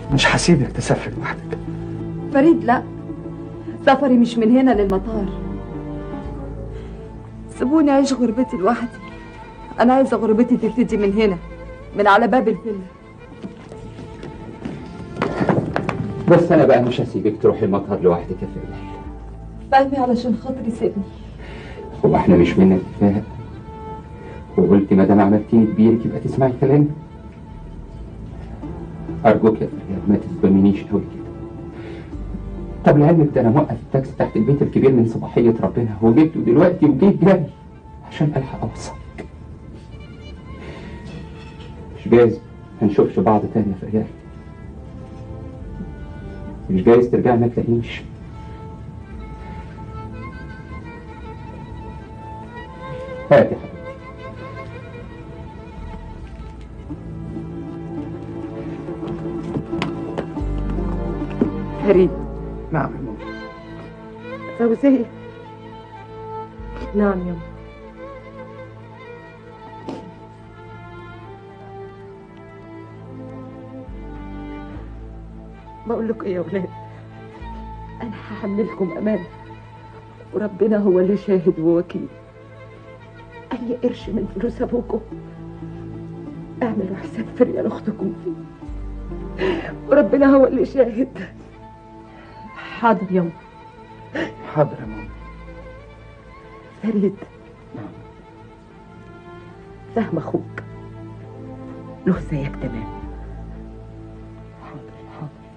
مش هسيبك تسافر لوحدك فريد لا سفري مش من هنا للمطار سيبوني اعيش غربتي لوحدي انا عايزه غربتي تبتدي من هنا من على باب الفيلا بس انا بقى مش هسيبك تروحي المطار لوحدك يا فريد فهمي علشان خاطري سيبني هو احنا مش من اتفاق وقلت ما دام عملتيني كبيرك يبقى تسمعي كلامي ارجوك يا فريد ما تظلمينيش قوي كده طب لعلمك ده انا موقف التاكسي تحت البيت الكبير من صباحيه ربنا وجبته دلوقتي وجيت جري عشان الحق اوصلك مش جايز هنشوفش بعض تاني يا فريد مش جايز ترجعي ما تلاقينيش هاتي يا حبيبتي فريد نعم يا ماما فوزية نعم يما بقول لكم ايه يا ولاد انا هحملكم امانه وربنا هو اللي شاهد ووكيل اي قرش من فلوس ابوكم اعملوا حساب فريال اختكم فيه وربنا هو اللي شاهد حاضر يما حاضر يا ماما فريد فهم اخوك له زيك تمام حاضر حاضر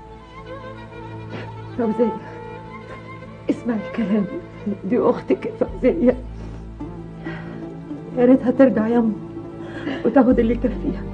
فوزية اسمعي الكلام دي اختك يا فوزية يا ريتها ترجع يما وتاخد اللي يكفيها